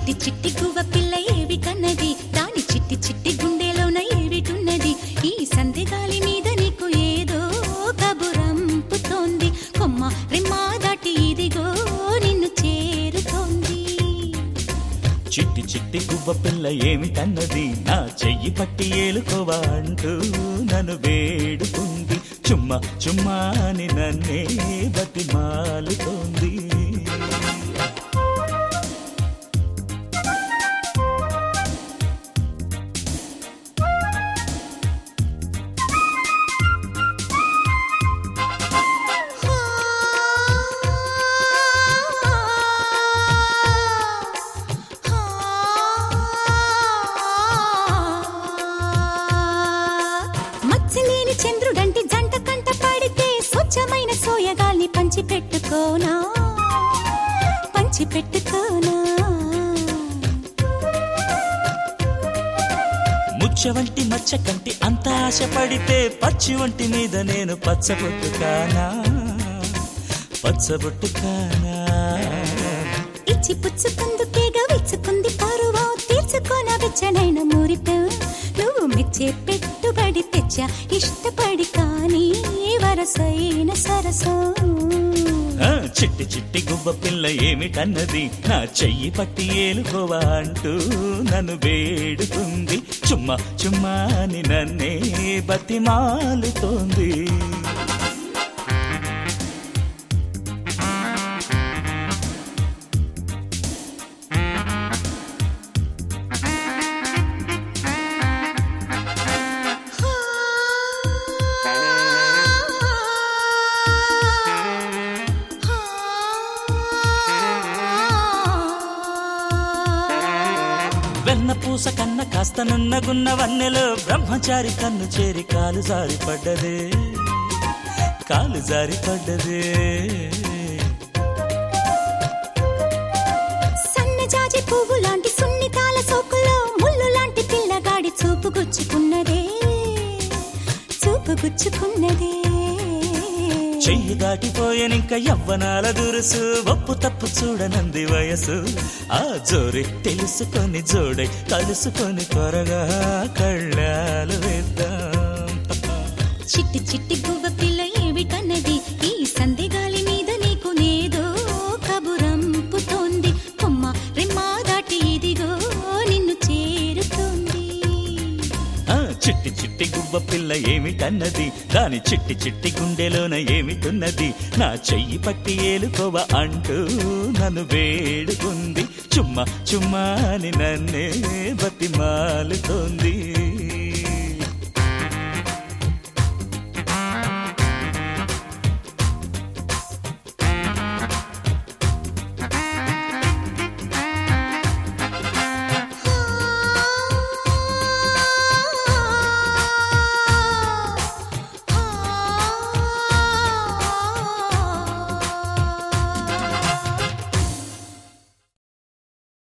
చిట్టి చిట్టి గువ్వ పిల్ల ఏవి కన్నది దాని చిట్టి చిట్టి గుండెలోన ఏవిటున్నది ఈ సంధి గాలి మీద నీకు ఏదో కబురంపుతోంది కొమ్మ రెమ్మ దాటి ఇదిగో నిన్ను చేరుతోంది చిట్టి చిట్టి గువ్వ పిల్ల ఏమి కన్నది నా చెయ్యి పట్టి ఏలుకోవా అంటూ నన్ను వేడుకుంది చుమ్మా చుమ్మా అని నన్నే బతి మాలుతోంది మచ్చలేని చంద్రుడంటి జంట కంట పడితే స్వచ్ఛమైన సోయగాల్ని పంచి పెట్టుకోనా పంచి పెట్టుకోనా ముచ్చ వంటి మచ్చ కంటి అంత ఆశ పడితే పచ్చి వంటి మీద నేను పచ్చబొట్టు కానా పచ్చబొట్టు కానా ఇచ్చి పుచ్చుకుందుకేగా విచ్చుకుంది పరువా తీర్చుకోన వెచ్చనైన మురిప నువ్వు మెచ్చే పెట్టుబడి తెచ్చా ఇష్టపడి కానీ వరసైన సరసం ఆ, చిట్టి చిట్టి గువ్వ పిల్ల ఏమిటన్నది నా చెయ్యి పట్టి ఏలుకోవా అంటూ నన్ను వేడుకుంది చుమ్మా చుమ్మా అని నన్నే బతిమాలుతోంది వెన్న పూస కన్న కాస్త నున్నగున్న వన్నెలో బ్రహ్మచారి కన్ను చేరి కాలు జారి పడ్డదే కాలు జారి పడ్డదే సన్నజాజి పువ్వు లాంటి సున్నితాల సోకులో ముళ్ళు లాంటి పిల్లగాడి చూపు గుచ్చుకున్నదే చూపు గుచ్చుకున్నదే చెయ్యి దాటిపోయనింక యవ్వనాల దురుసు ఒప్పు తప్పు చూడనంది వయసు ఆ జోరి తెలుసుకొని జోడై కలుసుకొని త్వరగా కళ్ళాలు వేద్దాం చిట్టి చిట్టి గువ్వ పిల్ల ఏమిటన్నది ఈ సంధి గాలి మీద నీకు నేదో కబురంపుతోంది కొమ్మ రెమ్మ దాటి ఇదిగో నిన్ను చేరుతోంది ఆ చిట్టి చిట్టి గువ్వ పిల్ల ఏమిటన్నది దాని చిట్టి చిట్టి గుండెలోన ఏమిటున్నది నా చెయ్యి పట్టి ఏలుకోవ అంటూ నన్ను వేడుకుంది చుమ్మా చుమ్మా అని నన్నే బతిమాలుతోంది